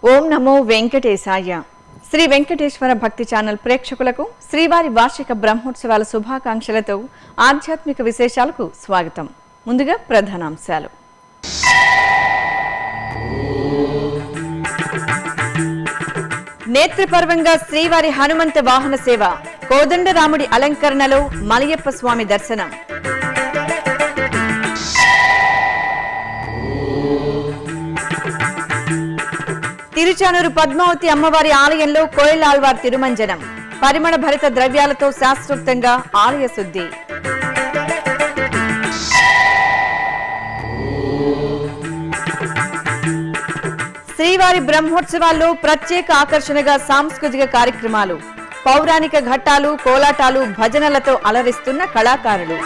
ఓం నమో వెంకటేశాయ శ్రీ వెంకటేశ్వర భక్తి ఛానల్ ప్రేక్షకులకు శ్రీవారి వార్షిక బ్రహ్మోత్సవాల శుభాకాంక్షలతో ఆధ్యాత్మిక విశేషాలకు స్వాగతం ముందుగా ప్రధానాంశాలు నేత్రపర్వంగా శ్రీవారి హనుమంత వాహన సేవ కోదండరాముడి అలంకరణలో మలయప్ప స్వామి దర్శనం తిరుచానూరు పద్మావతి అమ్మవారి ఆలయంలో కోయిలాల్వార్ తిరుమంజనం పరిమళ భరిత ద్రవ్యాలతో శాస్త్రోక్తంగా ఆలయ శుద్ధి శ్రీవారి బ్రహ్మోత్సవాల్లో ప్రత్యేక ఆకర్షణగా సాంస్కృతిక కార్యక్రమాలు పౌరాణిక ఘట్టాలు కోలాటాలు భజనలతో అలరిస్తున్న కళాకారులు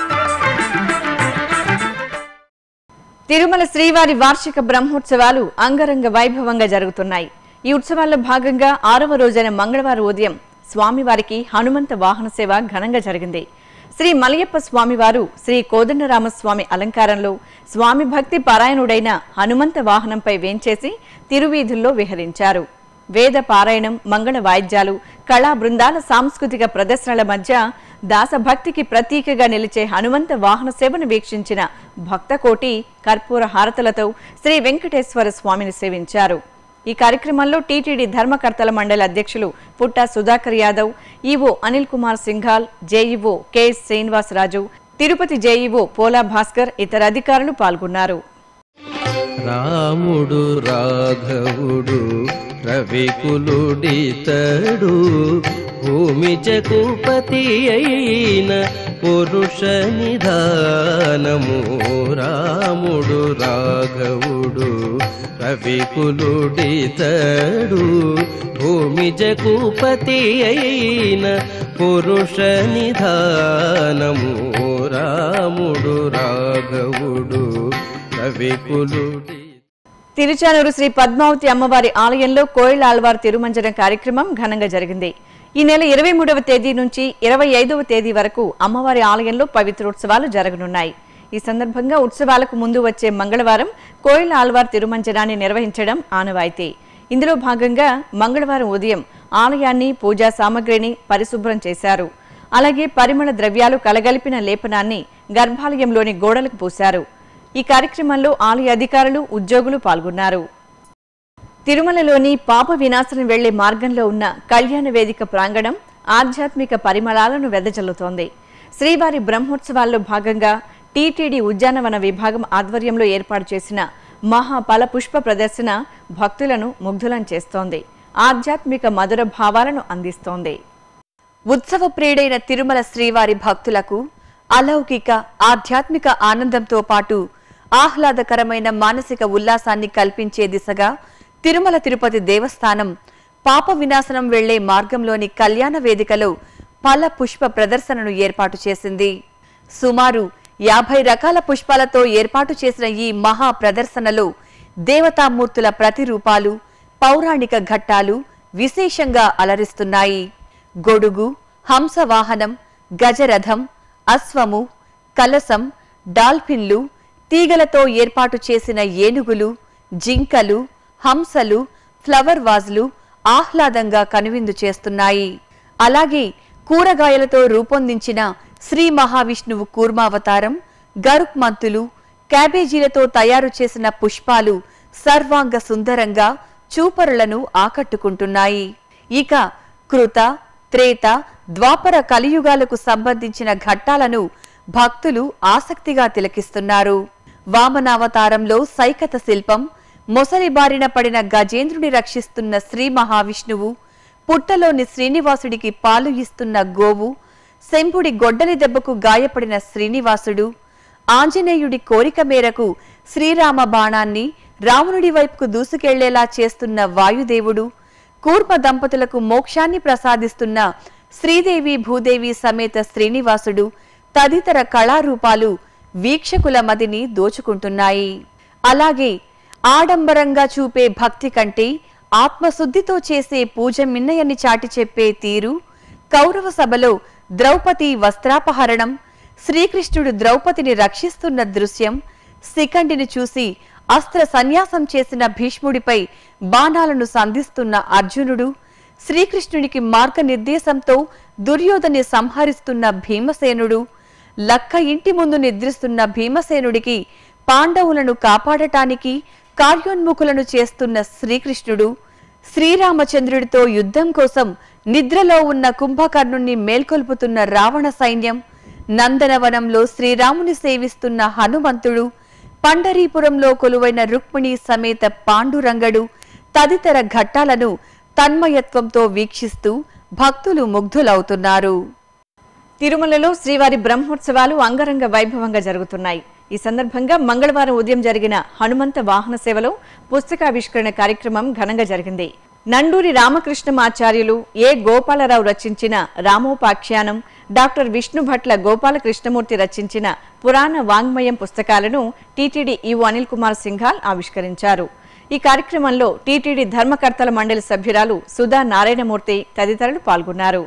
తిరుమల శ్రీవారి వార్షిక బ్రహ్మోత్సవాలు అంగరంగ వైభవంగా జరుగుతున్నాయి ఈ ఉత్సవాల్లో భాగంగా ఆరవ రోజైన మంగళవారం ఉదయం స్వామివారికి హనుమంత వాహన సేవ ఘనంగా జరిగింది శ్రీ మలయప్ప స్వామివారు శ్రీ కోదండరామస్వామి అలంకారంలో స్వామి భక్తి పారాయణుడైన హనుమంత వాహనంపై వేంచేసి తిరువీధుల్లో విహరించారు వేద పారాయణం మంగళ వాయిద్యాలు కళా బృందాల సాంస్కృతిక ప్రదర్శనల మధ్య దాసభక్తికి ప్రతీకగా నిలిచే హనుమంత వాహన సేవను వీక్షించిన భక్తకోటి కర్పూర హారతలతో శ్రీ వెంకటేశ్వర స్వామిని సేవించారు ఈ కార్యక్రమంలో టీటీడీ ధర్మకర్తల మండలి అధ్యక్షులు Putta Sudhakar Yadav EO Anil Kumar Singhal JEO K Srinivasaraju Tirupati JEO Pola Bhaskar ఇతర అధికారులు పాల్గొన్నారు రాముడు రాఘవుడు రవికులుడితడు భూమి జకుపతి అయిన పురుష నిధానము రాముడు రాఘవుడు రవికులుడితడు భూమి జకుపతి అయిన పురుష నిధానము రాముడు రాఘవుడు రవికులుడి తిరుచానూరు శ్రీ పద్మావతి అమ్మవారి ఆలయంలో కోయిల ఆల్వార్ తిరుమంజనం కార్యక్రమం ఘనంగా జరిగింది ఈ నెల ఇరవై మూడవ తేదీ నుంచి ఇరవై ఐదవ తేదీ వరకు అమ్మవారి ఆలయంలో పవిత్రోత్సవాలు జరగనున్నాయి ఈ సందర్భంగా ఉత్సవాలకు ముందు వచ్చే మంగళవారం కోయిల ఆల్వార్ తిరుమంజనాన్ని నిర్వహించడం ఆనవాయితీ ఇందులో భాగంగా మంగళవారం ఉదయం ఆలయాన్ని పూజా సామగ్రిని పరిశుభ్రం చేశారు అలాగే పరిమళ ద్రవ్యాలు కలగలిపిన లేపనాన్ని గర్భాలయంలోని గోడలకు పూశారు ఈ కార్యక్రమంలో ఆలయ అధికారులు ఉద్యోగులు పాల్గొన్నారు తిరుమలలోని పాప వినాశనం వెళ్లే మార్గంలో ఉన్న కళ్యాణ వేదిక ప్రాంగణం ఆధ్యాత్మిక పరిమళాలను వెదజల్లుతోంది శ్రీవారి బ్రహ్మోత్సవాల్లో భాగంగా టీటీడీ ఉద్యానవన విభాగం ఆధ్వర్యంలో ఏర్పాటు చేసిన మహాఫల పుష్ప ప్రదర్శన భక్తులను ముగ్ధులం చేస్తోంది ఆధ్యాత్మిక మధుర భావాలను అందిస్తోంది ఉత్సవ ప్రియుడైన తిరుమల శ్రీవారి భక్తులకు అలౌకిక ఆధ్యాత్మిక ఆనందంతో పాటు ఆహ్లాదకరమైన మానసిక ఉల్లాసాన్ని కల్పించే దిశగా తిరుమల తిరుపతి దేవస్థానం పాప వినాశనం వెళ్లే మార్గంలోని కళ్యాణ వేదికలో ఫల పుష్ప ప్రదర్శనను ఏర్పాటు చేసింది సుమారు యాభై రకాల పుష్పాలతో ఏర్పాటు చేసిన ఈ మహా ప్రదర్శనలో దేవతామూర్తుల ప్రతిరూపాలు పౌరాణిక ఘట్టాలు విశేషంగా అలరిస్తున్నాయి గొడుగు హంసవాహనం గజరథం అశ్వము కలసం డాల్ఫిన్లు తీగలతో ఏర్పాటు చేసిన ఏనుగులు జింకలు హంసలు ఫ్లవర్ వాజులు ఆహ్లాదంగా కనువిందు చేస్తున్నాయి అలాగే కూరగాయలతో రూపొందించిన శ్రీ మహావిష్ణువు కూర్మావతారం గరుక్మంతులు క్యాబేజీలతో తయారు చేసిన పుష్పాలు సర్వాంగ సుందరంగా చూపరులను ఆకట్టుకుంటున్నాయి ఇక కృత త్రేత ద్వాపర కలియుగాలకు సంబంధించిన ఘట్టాలను భక్తులు ఆసక్తిగా తిలకిస్తున్నారు వామనావతారంలో సైకత శిల్పం మొసలి బారిన పడిన గజేంద్రుని రక్షిస్తున్న శ్రీ మహావిష్ణువు పుట్టలోని శ్రీనివాసుడికి పాలు ఇస్తున్న గోవు శంభుడి గొడ్డలి దెబ్బకు గాయపడిన శ్రీనివాసుడు ఆంజనేయుడి కోరిక మేరకు శ్రీరామ బాణాన్ని రావణుడి వైపుకు దూసుకెళ్లేలా చేస్తున్న వాయుదేవుడు కూర్మ దంపతులకు మోక్షాన్ని ప్రసాదిస్తున్న శ్రీదేవి భూదేవి సమేత శ్రీనివాసుడు తదితర కళారూపాలు వీక్షకుల మదిని దోచుకుంటున్నాయి అలాగే ఆడంబరంగా చూపే భక్తి కంటే ఆత్మశుద్ధితో చేసే పూజ మిన్నయని చాటి చెప్పే తీరు కౌరవ సభలో ద్రౌపది వస్త్రాపహరణం శ్రీకృష్ణుడు ద్రౌపదిని రక్షిస్తున్న దృశ్యం శిఖండిని చూసి అస్త్ర సన్యాసం చేసిన భీష్ముడిపై బాణాలను సంధిస్తున్న అర్జునుడు శ్రీకృష్ణునికి మార్గనిర్దేశంతో దుర్యోధని సంహరిస్తున్న భీమసేనుడు లక్క ఇంటి ముందు నిద్రిస్తున్న భీమసేనుడికి పాండవులను కాపాడటానికి కార్యోన్ముఖులను చేస్తున్న శ్రీకృష్ణుడు శ్రీరామచంద్రుడితో యుద్ధం కోసం నిద్రలో ఉన్న కుంభకర్ణుణ్ణి మేల్కొల్పుతున్న రావణ సైన్యం నందనవనంలో శ్రీరాముని సేవిస్తున్న హనుమంతుడు పండరీపురంలో కొలువైన రుక్మిణి సమేత పాండురంగడు తదితర ఘట్టాలను తన్మయత్వంతో వీక్షిస్తూ భక్తులు ముగ్ధులవుతున్నారు తిరుమలలో శ్రీవారి బ్రహ్మోత్సవాలు అంగరంగ వైభవంగా జరుగుతున్నాయి ఈ సందర్భంగా మంగళవారం ఉదయం జరిగిన హనుమంత వాహన సేవలో పుస్తకావిష్కరణ కార్యక్రమం ఘనంగా జరిగింది నండూరి రామకృష్ణమాచార్యులు ఏ గోపాలరావు రచించిన రామోపాఖ్యానం డాక్టర్ విష్ణు భట్ల గోపాలకృష్ణమూర్తి రచించిన పురాణ వాంగ్మయం పుస్తకాలను టీటీడీ ఈవో అనిల్ కుమార్ సింఘాల్ ఆవిష్కరించారు ఈ కార్యక్రమంలో టీటీడీ ధర్మకర్తల మండలి సభ్యురాలు సుధా నారాయణమూర్తి తదితరులు పాల్గొన్నారు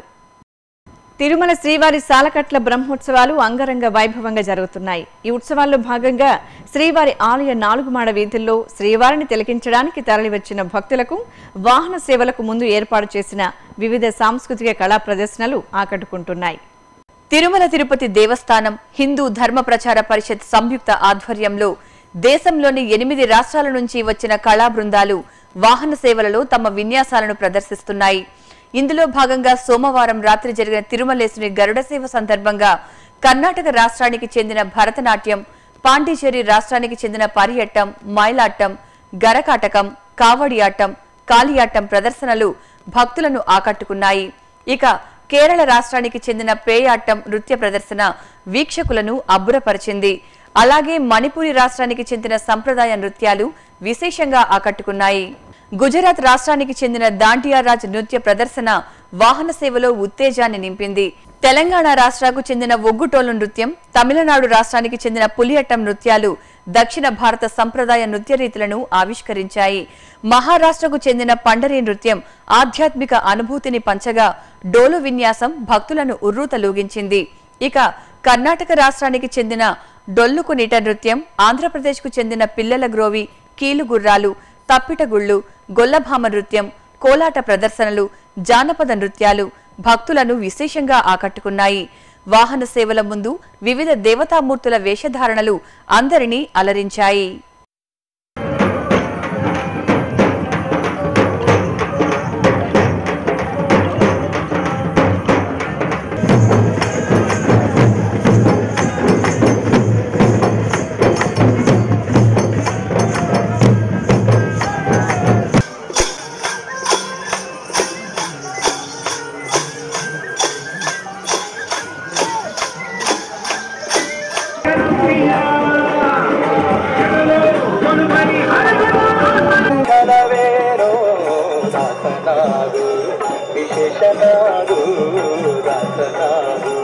తిరుమల శ్రీవారి సాలకట్ల బ్రహ్మోత్సవాలు అంగరంగ వైభవంగా జరుగుతున్నాయి ఈ ఉత్సవాల్లో భాగంగా శ్రీవారి ఆలయ నాలుగు మాడ వీధుల్లో శ్రీవారిని తిలకించడానికి తరలివచ్చిన భక్తులకు వాహన సేవలకు ముందు ఏర్పాటు చేసిన వివిధ సాంస్కృతిక కళా ప్రదర్శనలు ఆకట్టుకుంటున్నాయి తిరుమల తిరుపతి దేవస్థానం హిందూ ధర్మ ప్రచార పరిషత్ సంయుక్త ఆధ్వర్యంలో దేశంలోని ఎనిమిది రాష్ట్రాల నుంచి వచ్చిన కళా బృందాలు వాహన సేవలలో తమ విన్యాసాలను ప్రదర్శిస్తున్నాయి ఇందులో భాగంగా సోమవారం రాత్రి జరిగిన తిరుమలేసుని గరుడ సేవ సందర్భంగా కర్ణాటక రాష్ట్రానికి చెందిన భరతనాట్యం పాండిచేరి రాష్ట్రానికి చెందిన పరియట్టం మైలాట్టం గరకాటకం కావడియాట్టం కాలియాట్టం ప్రదర్శనలు భక్తులను ఆకట్టుకున్నాయి ఇక కేరళ రాష్ట్రానికి చెందిన పేయాట్టం నృత్య ప్రదర్శన వీక్షకులను అబ్బురపరిచింది అలాగే మణిపురి రాష్ట్రానికి చెందిన సంప్రదాయ నృత్యాలు విశేషంగా ఆకట్టుకున్నాయి గుజరాత్ రాష్ట్రానికి చెందిన దాండియా రాజ్ నృత్య ప్రదర్శన వాహన సేవలో ఉత్తేజాన్ని నింపింది తెలంగాణ రాష్ట్రకు చెందిన ఒగ్గుటోలు నృత్యం తమిళనాడు రాష్ట్రానికి చెందిన పులియట్టం నృత్యాలు దక్షిణ భారత సంప్రదాయ నృత్య రీతులను ఆవిష్కరించాయి మహారాష్ట్రకు చెందిన పండరీ నృత్యం ఆధ్యాత్మిక అనుభూతిని పంచగా డోలు విన్యాసం భక్తులను ఉర్రూతలూగించింది ఇక కర్ణాటక రాష్ట్రానికి చెందిన డొల్లుకునిట నృత్యం ఆంధ్రప్రదేశ్కు చెందిన పిల్లల గ్రోవి కీలుగుర్రాలు తప్పిటగుళ్ళు గొల్లభామ నృత్యం కోలాట ప్రదర్శనలు జానపద నృత్యాలు భక్తులను విశేషంగా ఆకట్టుకున్నాయి వాహన సేవల ముందు వివిధ దేవతామూర్తుల వేషధారణలు అందరినీ అలరించాయి కలవేరో దాసనాడు విశేషనాడు దాసనాడు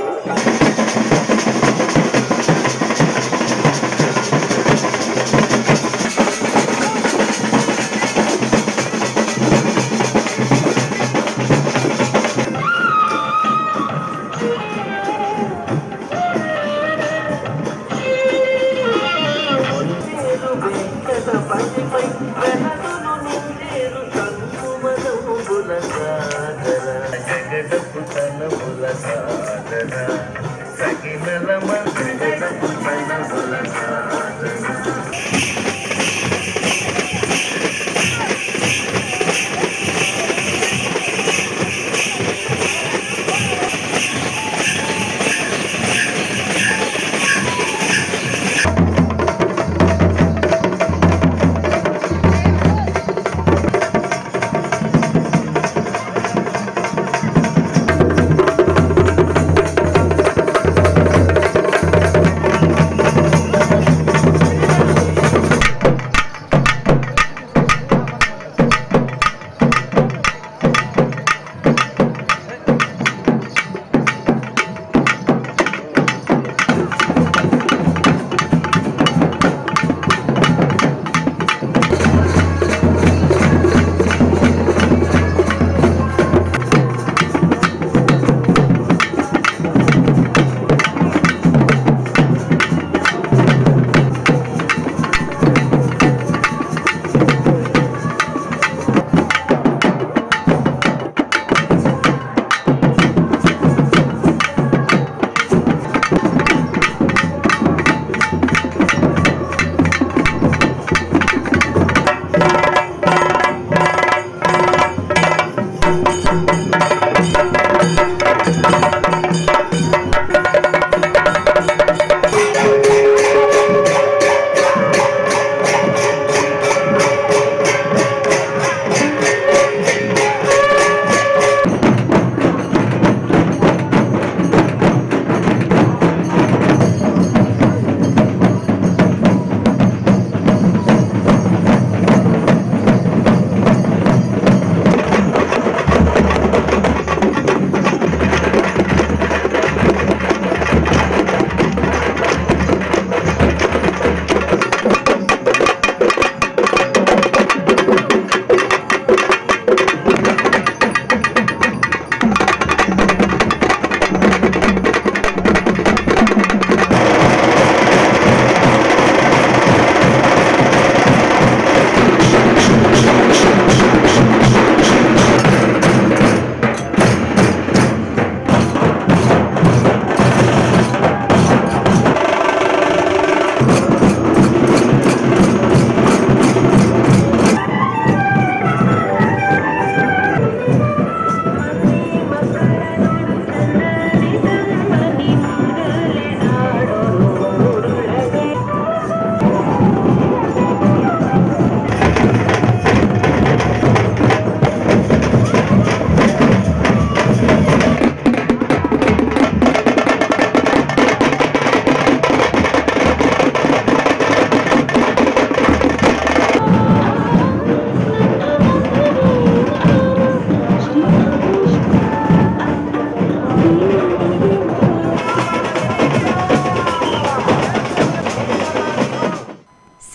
జగడపు తనముల సాధన సకినల జగడపు తనముల సాధన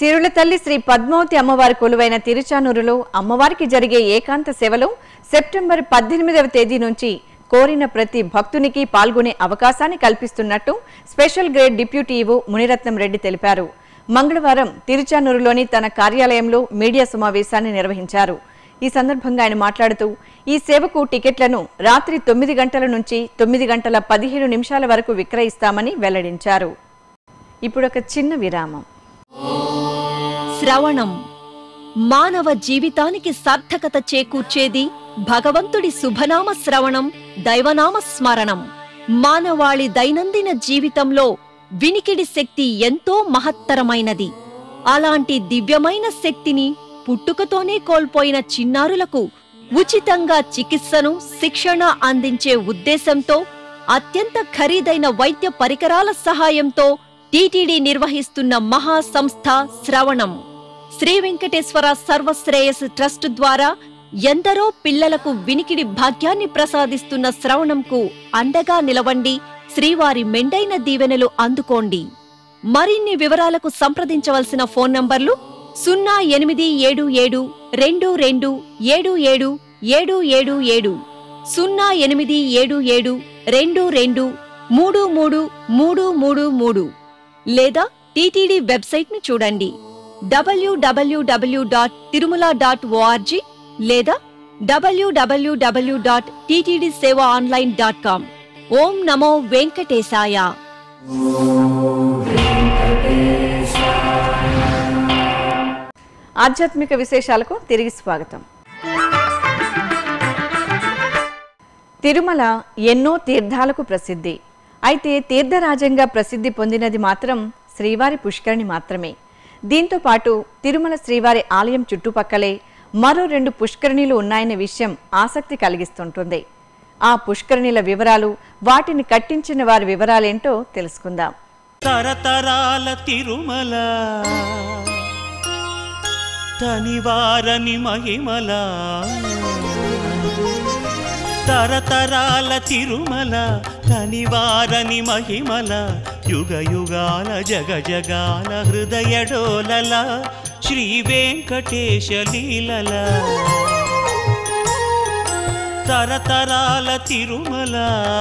సిరుల తల్లి శ్రీ పద్మావతి అమ్మవారి కొలువైన తిరుచానూరులో అమ్మవారికి జరిగే ఏకాంత సేవలో సెప్టెంబర్ పద్దెనిమిదవ తేదీ నుంచి కోరిన ప్రతి భక్తునికి పాల్గొనే అవకాశాన్ని కల్పిస్తున్నట్టు special grade deputy EO Munirathnam Reddy తెలిపారు మంగళవారం తిరుచానూరులోని తన కార్యాలయంలో మీడియా సమావేశాన్ని నిర్వహించారు ఈ సందర్భంగా ఆయన మాట్లాడుతూ ఈ సేవకు టికెట్లను రాత్రి తొమ్మిది గంటల నుంచి తొమ్మిది గంటల పదిహేను నిమిషాల వరకు విక్రయిస్తామని వెల్లడించారు ఇప్పుడు ఒక చిన్న విరామం శ్రవణం మానవ జీవితానికి సార్థకత చేకూర్చేది భగవంతుడి శుభనామ శ్రవణం దైవనామ స్మరణం మానవాళి దైనందిన జీవితంలో వినికిడి శక్తి ఎంతో మహత్తరమైనది అలాంటి దివ్యమైన శక్తిని పుట్టుకతోనే కోల్పోయిన చిన్నారులకు ఉచితంగా చికిత్సను శిక్షణ అందించే ఉద్దేశంతో అత్యంత ఖరీదైన వైద్య పరికరాల సహాయంతో టీటీడీ నిర్వహిస్తున్న మహా సంస్థ శ్రవణం శ్రీ వెంకటేశ్వర సర్వశ్రేయస్ ట్రస్ట్ ద్వారా ఎందరో పిల్లలకు వినికిడి భాగ్యాన్ని ప్రసాదిస్తున్న శ్రవణంకు అండగా నిలవండి శ్రీవారి మెండైన దీవెనలు అందుకోండి మరిన్ని వివరాలకు సంప్రదించవలసిన ఫోన్ నంబర్లు సున్నా ఎనిమిది ఏడు ఏడు రెండు రెండు ఏడు ఏడు ఏడు ఏడు ఏడు సున్నా ఎనిమిది ఏడు ఏడు రెండు రెండు మూడు మూడు మూడు మూడు మూడు లేదా టీటీడీ వెబ్సైట్ని చూడండి WWW dot Tirumala dot ORG లేదా WWW dot TTD seva online dot com ఓం నమో వెంకటేశాయ ఆధ్యాత్మిక విశేషాలకు తిరిగి స్వాగతం తిరుమల ఎన్నో తీర్థాలకు ప్రసిద్ధి అయితే తీర్థరాజంగా ప్రసిద్ధి పొందినది మాత్రం శ్రీవారి పుష్కరిణి మాత్రమే దీంతో పాటు తిరుమల శ్రీవారి ఆలయం చుట్టుపక్కలే మరో రెండు పుష్కరిణిలు ఉన్నాయనే విషయం ఆసక్తి కలిగిస్తుంటుంది ఆ పుష్కరిణిల వివరాలు వాటిని కట్టించిన వారి వివరాలేంటో తెలుసుకుందాం తరతరాల తిరుమల తనివారని మహిమల తరతరాల తిరుమల తనివారని మహిమల యుగ యుగాల జగ జగాల హృదయడోలల శ్రీ వెంకటేశ లీలల తరతరాల తిరుమల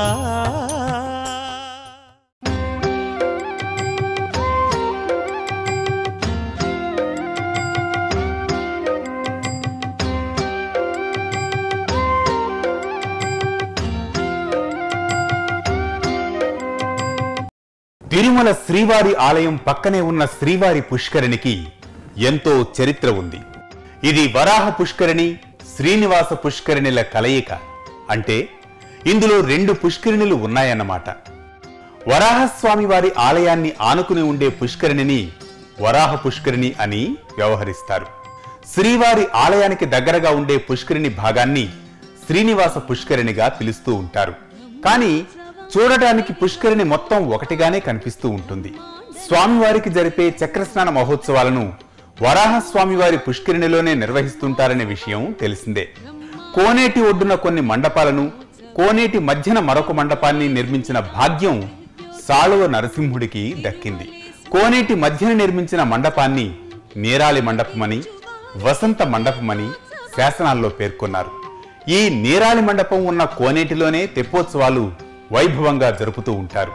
తిరుమల శ్రీవారి ఆలయం పక్కనే ఉన్న శ్రీవారి పుష్కరిణికి ఎంతో చరిత్ర ఉంది ఇది వరాహ పుష్కరిణి శ్రీనివాస పుష్కరిణిల కలయిక అంటే ఇందులో రెండు పుష్కరిణులు ఉన్నాయన్నమాట వరాహస్వామి వారి ఆలయాన్ని ఆనుకుని ఉండే పుష్కరిణిని వరాహ పుష్కరిణి అని వ్యవహరిస్తారు శ్రీవారి ఆలయానికి దగ్గరగా ఉండే పుష్కరిణి భాగాన్ని శ్రీనివాస పుష్కరిణిగా పిలుస్తూ ఉంటారు కానీ చూడటానికి పుష్కరిణి మొత్తం ఒకటిగానే కనిపిస్తూ ఉంటుంది స్వామివారికి జరిపే చక్రస్నాన మహోత్సవాలను వరాహ స్వామివారి పుష్కరిణిలోనే నిర్వహిస్తుంటారనే విషయం తెలిసిందే కోనేటి ఒడ్డున కొన్ని మండపాలను కోనేటి మధ్యన మరొక మండపాన్ని నిర్మించిన భాగ్యం సాళువ నరసింహుడికి దక్కింది కోనేటి మధ్యన నిర్మించిన మండపాన్ని నీరాలి మండపమని వసంత మండపమని శాసనాల్లో పేర్కొన్నారు ఈ నీరాలి మండపం ఉన్న కోనేటిలోనే తెప్పోత్సవాలు వైభవంగా జరుపుతూ ఉంటారు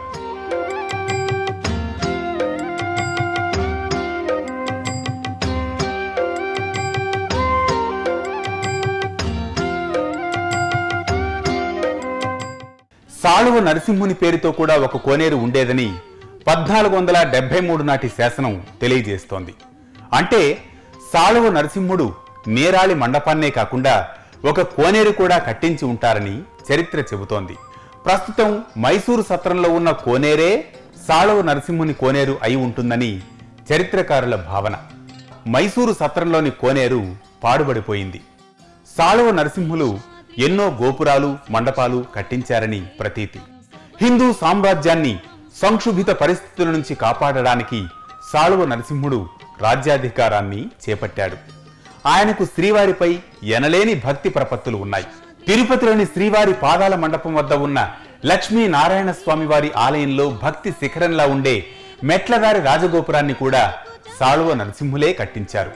సాళువ నరసింహుని పేరుతో కూడా ఒక కోనేరు ఉండేదని పద్నాలుగు వందల డెబ్బై మూడు నాటి శాసనం తెలియజేస్తోంది అంటే సాళువ నరసింహుడు నేరాళి మండపాన్నే కాకుండా ఒక కోనేరు కూడా కట్టించి ఉంటారని చరిత్ర చెబుతోంది ప్రస్తుతం మైసూరు సత్రంలో ఉన్న కోనేరే సాళువ నరసింహుని కోనేరు అయి ఉంటుందని చరిత్రకారుల భావన మైసూరు సత్రంలోని కోనేరు పాడుబడిపోయింది సాళువ నరసింహులు ఎన్నో గోపురాలు మండపాలు కట్టించారని ప్రతీతి హిందూ సామ్రాజ్యాన్ని సంక్షుభిత పరిస్థితుల నుంచి కాపాడడానికి సాళువ నరసింహుడు రాజ్యాధికారాన్ని చేపట్టాడు ఆయనకు శ్రీవారిపై ఎనలేని భక్తి ప్రపత్తులు ఉన్నాయి తిరుపతిలోని శ్రీవారి పాదాల మండపం వద్ద ఉన్న లక్ష్మీ నారాయణ స్వామి వారి ఆలయంలో భక్తి శిఖరంలా ఉండే మెట్లదారి రాజగోపురాన్ని కూడా సాళువ నరసింహులే కట్టించారు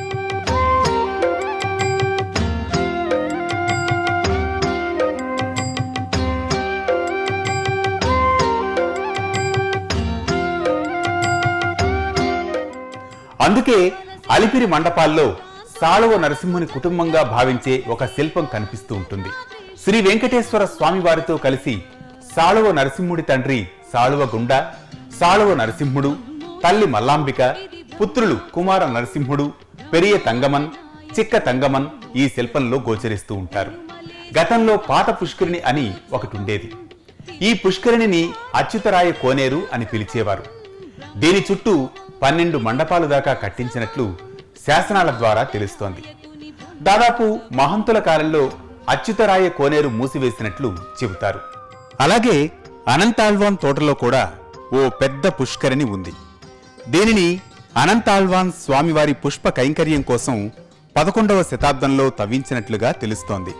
అందుకే అలిపిరి మండపాల్లో సాళువ నరసింహుని కుటుంబంగా భావించే ఒక శిల్పం కనిపిస్తూ ఉంటుంది శ్రీ వెంకటేశ్వర స్వామి వారితో కలిసి సాళువ నరసింహుడి తండ్రి సాళువ గుండ సాళువ నరసింహుడు తల్లి మల్లాంబిక పుత్రులు కుమార నరసింహుడు పెరియ తంగమన్ చిక్క తంగమన్ ఈ శిల్పంలో గోచరిస్తూ ఉంటారు గతంలో పాత పుష్కరిణి అని ఒకటి ఉండేది ఈ పుష్కరిణిని అచ్యుతరాయ కోనేరు అని పిలిచేవారు దీని చుట్టూ పన్నెండు మండపాలు దాకా కట్టించినట్లు శాసనాల ద్వారా తెలుస్తోంది దాదాపు మహంతుల కాలంలో అచ్యుతరాయ కోనేరు మూసివేసినట్లు చెబుతారు అలాగే అనంతాళ్వాన్ తోటలో కూడా ఓ పెద్ద పుష్కరిణి ఉంది దీనిని అనంతాళ్వాన్ స్వామివారి పుష్ప కైంకర్యం కోసం పదకొండవ శతాబ్దంలో తవ్వించినట్లుగా తెలుస్తోంది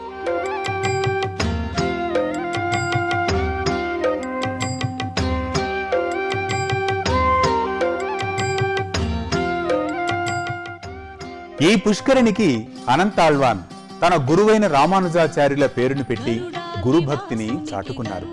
ఈ పుష్కరిణికి అనంతాళ్వాన్ తన గురువైన రామానుజాచార్యుల పేరును పెట్టి గురుభక్తిని చాటుకున్నారు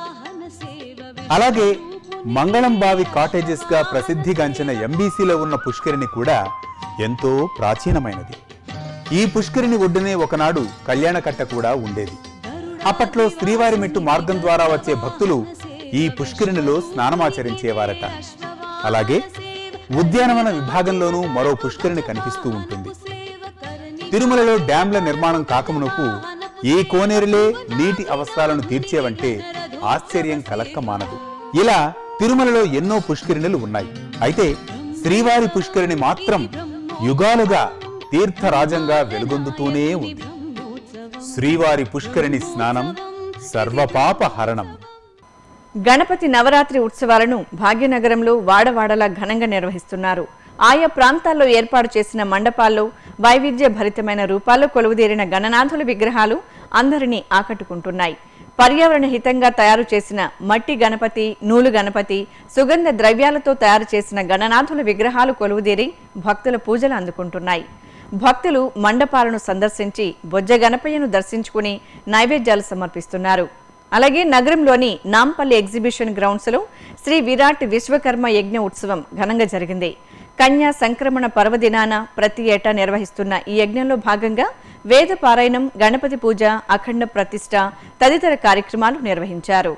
అలాగే మంగళం బావి కాటేజెస్ గా ప్రసిద్ధిగాంచిన ఎంబీసీలో ఉన్న పుష్కరిణి కూడా ఎంతో ప్రాచీనమైనది ఈ పుష్కరిణి ఒడ్డునే ఒకనాడు కళ్యాణకట్ట కూడా ఉండేది అప్పట్లో శ్రీవారి మెట్టు మార్గం ద్వారా వచ్చే భక్తులు ఈ పుష్కరిణిలో స్నానమాచరించేవారట అలాగే ఉద్యానవన విభాగంలోనూ మరో పుష్కరిణి కనిపిస్తూ ఉంటుంది తిరుమలలో డ్యాంల నిర్మాణం కాకమునకు ఈ కోనేరులే నీటి అవసరాలను తీర్చేవంటే ఆశ్చర్యం కలక్క మానదు ఇలా తిరుమలలో ఎన్నో పుష్కరిణులు ఉన్నాయి అయితే శ్రీవారి పుష్కరిణి మాత్రం యుగాలుగా తీర్థరాజంగా వెలుగొందుతూనే ఉంది శ్రీవారి పుష్కరిణి స్నానం సర్వపాప హరణం గణపతి నవరాత్రి ఉత్సవాలను భాగ్యనగరంలో వాడవాడలా ఘనంగా నిర్వహిస్తున్నారు ఆయా ప్రాంతాల్లో ఏర్పాటు చేసిన మండపాల్లో వైవిధ్య భరితమైన రూపాల్లో కొలువుదీరిన గణనాథుల విగ్రహాలు అందరినీ ఆకట్టుకుంటున్నాయి పర్యావరణ హితంగా తయారు చేసిన మట్టి గణపతి నూలు గణపతి సుగంధ ద్రవ్యాలతో తయారు చేసిన గణనాథుల విగ్రహాలు కొలువుదీరి భక్తుల పూజలు అందుకుంటున్నాయి భక్తులు మండపాలను సందర్శించి బొజ్జ గణపయ్యను దర్శించుకుని నైవేద్యాలు సమర్పిస్తున్నారు అలాగే నగరంలోని నాంపల్లి ఎగ్జిబిషన్ గ్రౌండ్స్ లో శ్రీ విరాట్ విశ్వకర్మ యజ్ఞ ఉత్సవం ఘనంగా జరిగింది కన్యా సంక్రమణ పర్వదినాన ప్రతి ఏటా నిర్వహిస్తున్న ఈ యజ్ఞంలో భాగంగా వేద పారాయణం గణపతి పూజ అఖండ ప్రతిష్ట తదితర కార్యక్రమాలు నిర్వహించారు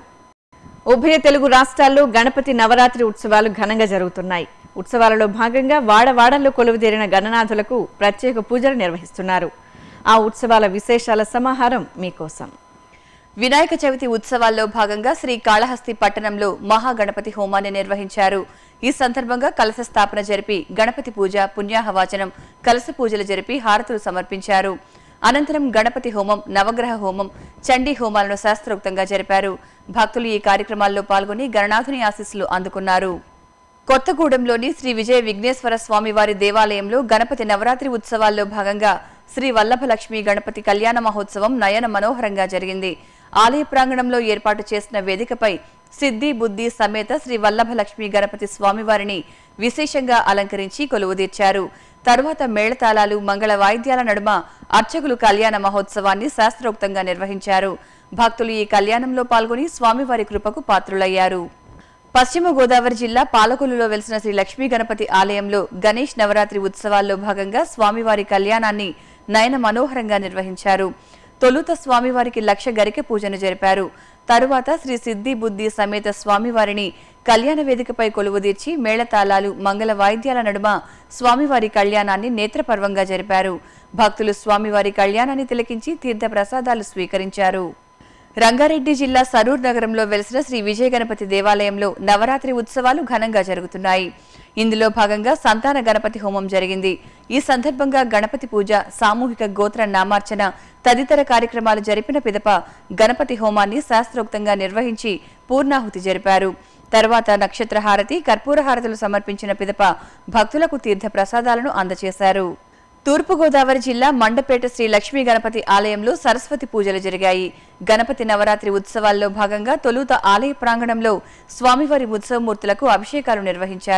ఉభయ తెలుగు రాష్ట్రాల్లో గణపతి నవరాత్రి ఉత్సవాలు ఘనంగా జరుగుతున్నాయి ఉత్సవాలలో భాగంగా వాడవాడల్లో కొలువుదీరిన గణనాథులకు ప్రత్యేక పూజలు నిర్వహిస్తున్నారు ఆ ఉత్సవాల విశేషాల సమాహారం మీకోసం వినాయక చవితి ఉత్సవాల్లో భాగంగా శ్రీ కాళహస్తి పట్టణంలో మహాగణపతి హోమాన్ని నిర్వహించారు ఈ సందర్భంగా కలశ స్థాపన జరిపి గణపతి పూజ పుణ్యాహవాచనం కలశ పూజలు జరిపి హారతులు సమర్పించారు అనంతరం గణపతి హోమం నవగ్రహ హోమం చండీ హోమాలను శాస్త్రోక్తంగా జరిపారు భక్తులు ఈ కార్యక్రమాల్లో పాల్గొని గణనాథుని ఆశీస్సులు అందుకున్నారు కొత్తగూడెంలోని శ్రీ విజయ విఘ్నేశ్వర స్వామి వారి దేవాలయంలో గణపతి నవరాత్రి ఉత్సవాల్లో భాగంగా శ్రీ వల్లభలక్ష్మి గణపతి కళ్యాణ మహోత్సవం నయన మనోహరంగా జరిగింది ఆలయ ప్రాంగణంలో ఏర్పాటు చేసిన వేదికపై సిద్ధి బుద్ధి సమేత శ్రీ వల్లభలక్ష్మి గణపతి స్వామివారిని విశేషంగా అలంకరించి కొలువుదీర్చారు తరువాత మేళతాళాలు మంగళ వాయిద్యాల నడుమ అర్చకులు కళ్యాణ మహోత్సవాన్ని శాస్త్రోక్తంగా నిర్వహించారు భక్తులు ఈ కళ్యాణంలో పాల్గొని స్వామివారి కృపకు పాత్రులయ్యారు పశ్చిమ గోదావరి జిల్లా పాలకొల్లులో వెలిసిన శ్రీ లక్ష్మీ గణపతి ఆలయంలో గణేష్ నవరాత్రి ఉత్సవాల్లో భాగంగా స్వామివారి కళ్యాణాన్ని నయన మనోహరంగా నిర్వహించారు తొలుత స్వామివారికి లక్ష గరిక పూజను జరిపారు తరువాత శ్రీ సిద్ధి బుద్ధి సమేత స్వామివారిని కళ్యాణ వేదికపై కొలువుదీర్చి మేళతాళాలు మంగళ వాయిద్యాల నడుమ స్వామివారి కళ్యాణాన్ని నేత్రపర్వంగా జరిపారు భక్తులు స్వామివారి కళ్యాణాన్ని తిలకించి తీర్థ ప్రసాదాలు స్వీకరించారు రంగారెడ్డి జిల్లా సరూర్ నగరంలో వెలిసిన శ్రీ విజయ గణపతి దేవాలయంలో నవరాత్రి ఉత్సవాలు ఘనంగా జరుగుతున్నాయి ఇందులో భాగంగా సంతాన గణపతి హోమం జరిగింది ఈ సందర్భంగా గణపతి పూజ సామూహిక గోత్ర నామార్చన తదితర కార్యక్రమాలు జరిపిన పిదప గణపతి హోమాన్ని శాస్త్రోక్తంగా నిర్వహించి పూర్ణాహుతి జరిపారు తర్వాత నక్షత్ర హారతి కర్పూర హారతులు సమర్పించిన పిదప భక్తులకు తీర్థ ప్రసాదాలను అందజేశారు తూర్పుగోదావరి జిల్లా మండపేట శ్రీ లక్ష్మీ గణపతి ఆలయంలో సరస్వతి పూజలు జరిగాయి గణపతి నవరాత్రి ఉత్సవాల్లో భాగంగా తొలుత ఆలయ ప్రాంగణంలో స్వామివారి ఉత్సవమూర్తులకు అభిషేకాలు నిర్వహించారు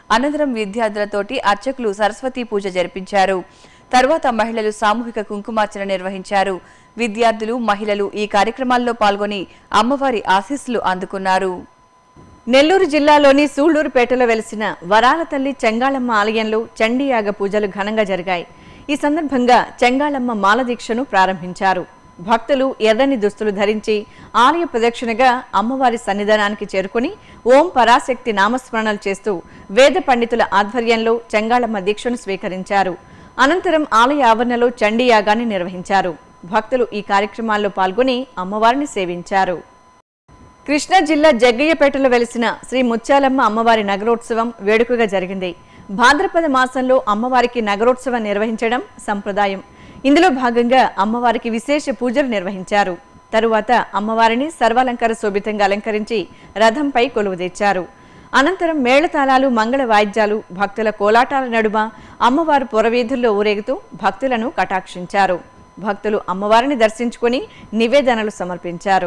అనంతరం విద్యార్థులతోటి అర్చకులు సరస్వతి పూజ జరిపించారు తర్వాత మహిళలు సామూహిక కుంకుమార్చన నిర్వహించారు విద్యార్థులు మహిళలు ఈ కార్యక్రమాల్లో పాల్గొని అమ్మవారి ఆశీస్సులు అందుకున్నారు నెల్లూరు జిల్లాలోని సూళ్లూరుపేటలో వెలిసిన వరాల తల్లి చెంగాళమ్మ ఆలయంలో చండీయాగ పూజలు ఘనంగా జరిగాయి ఈ సందర్భంగా చెంగాళమ్మ మాల దీక్షను ప్రారంభించారు భక్తులు ఎర్రని దుస్తులు ధరించి ఆలయ ప్రదక్షిణగా అమ్మవారి సన్నిధానానికి చేరుకుని ఓం పరాశక్తి నామస్మరణలు చేస్తూ వేద పండితుల ఆధ్వర్యంలో చెంగాళమ్మ దీక్షను స్వీకరించారు అనంతరం ఆలయ ఆవరణలో చండీయాగాన్ని నిర్వహించారు భక్తులు ఈ కార్యక్రమాల్లో పాల్గొని అమ్మవారిని సేవించారు కృష్ణా జిల్లా జగ్గయ్యపేటలో వెలిసిన శ్రీ ముత్యాలమ్మ అమ్మవారి నగరోత్సవం వేడుకగా జరిగింది భాద్రపద మాసంలో అమ్మవారికి నగరోత్సవం నిర్వహించడం సంప్రదాయం ఇందులో భాగంగా అమ్మవారికి విశేష పూజలు నిర్వహించారు తరువాత అమ్మవారిని సర్వాలంకార శోభితంగా అలంకరించి రథంపై కొలువు తెచ్చారు అనంతరం మేళతాళాలు మంగళ వాయిద్యాలు భక్తుల కోలాటాల నడుమ అమ్మవారు పొరవీధుల్లో ఊరేగుతూ భక్తులను కటాక్షించారు భక్తులు అమ్మవారిని దర్శించుకుని నివేదనలు సమర్పించారు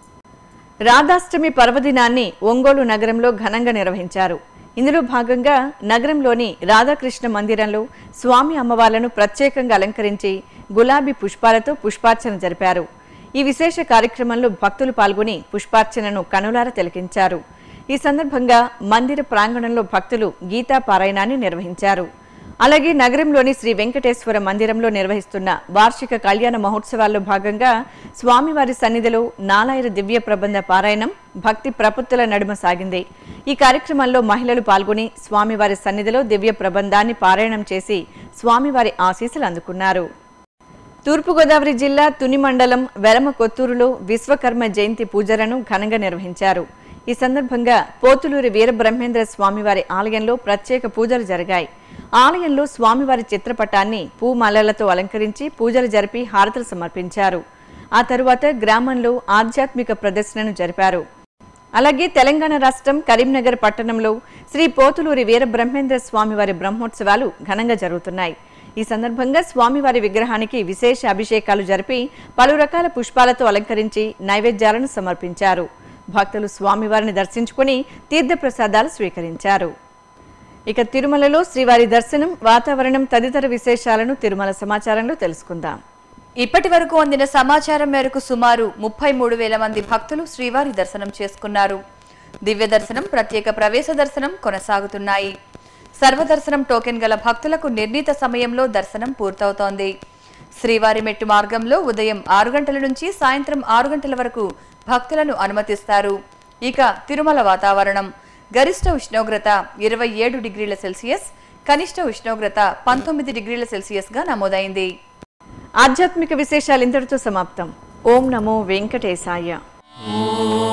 రాధాష్టమి పర్వదినాన్ని ఒంగోలు నగరంలో ఘనంగా నిర్వహించారు ఇందులో భాగంగా నగరంలోని రాధాకృష్ణ మందిరంలో స్వామి అమ్మవార్లను ప్రత్యేకంగా అలంకరించి గులాబీ పుష్పాలతో పుష్పార్చన జరిపారు ఈ విశేష కార్యక్రమంలో భక్తులు పాల్గొని పుష్పార్చనను కనులార తిలకించారు ఈ సందర్భంగా మందిర ప్రాంగణంలో భక్తులు గీతా పారాయణాన్ని నిర్వహించారు అలాగే నగరంలోని శ్రీ వెంకటేశ్వర మందిరంలో నిర్వహిస్తున్న వార్షిక కళ్యాణ మహోత్సవాల్లో భాగంగా స్వామివారి సన్నిధిలో నాలాయిర దివ్య ప్రబంధ పారాయణం భక్తి ప్రపత్తుల నడుమ సాగింది ఈ కార్యక్రమంలో మహిళలు పాల్గొని స్వామివారి సన్నిధిలో దివ్య ప్రబంధాన్ని పారాయణం చేసి స్వామివారి ఆశీస్సులు అందుకున్నారు తూర్పుగోదావరి జిల్లా తుని మండలం వెలమ కొత్తూరులో విశ్వకర్మ జయంతి పూజలను ఘనంగా నిర్వహించారు ఈ సందర్భంగా పోతులూరి వీరబ్రహ్మేంద్ర స్వామివారి ఆలయంలో ప్రత్యేక పూజలు జరిగాయి ఆలయంలో స్వామివారి చిత్రపటాన్ని పూమాలలతో అలంకరించి పూజలు జరిపి హారతులు సమర్పించారు ఆ తరువాత గ్రామంలో ఆధ్యాత్మిక ప్రదర్శనను జరిపారు అలాగే తెలంగాణ రాష్ట్రం కరీంనగర్ పట్టణంలో శ్రీ పోతులూరి వీరబ్రహ్మేంద్ర స్వామివారి బ్రహ్మోత్సవాలు ఘనంగా జరుగుతున్నాయి ఈ సందర్భంగా స్వామివారి విగ్రహానికి విశేష అభిషేకాలు జరిపి పలు రకాల పుష్పాలతో అలంకరించి నైవేద్యాలను సమర్పించారు భక్తులు స్వామివారిని దర్శించుకుని తీర్థప్రసాదాలు స్వీకరించారు ఇక తిరుమలలో శ్రీవారి దర్శనం వాతావరణం తదితర విశేషాలను తిరుమల సమాచారంలో తెలుసుకుందాం ఇప్పటి వరకు అందిన సమాచారం మేరకు సుమారు ముప్పై మూడు వేల మంది భక్తులు శ్రీవారి దర్శనం చేసుకున్నారు దివ్య దర్శనం ప్రత్యేక ప్రవేశ దర్శనం కొనసాగుతున్నాయి సర్వదర్శనం టోకెన్ గల భక్తులకు నిర్ణీత సమయంలో దర్శనం పూర్తవుతోంది శ్రీవారి మెట్టు మార్గంలో ఉదయం ఆరు గంటల నుంచి సాయంత్రం ఆరు గంటల వరకు భక్తులను అనుమతిస్తారు ఇక తిరుమల వాతావరణం గరిష్ట ఉష్ణోగ్రత ఇరవై ఏడు డిగ్రీల సెల్సియస్ కనిష్ట ఉష్ణోగ్రత పంతొమ్మిది డిగ్రీల సెల్సియస్ గా నమోదైంది ఆధ్యాత్మిక విశేషాలు ఇంతటితో సమాప్తం ఓం నమో వెంకటేశాయ ఓం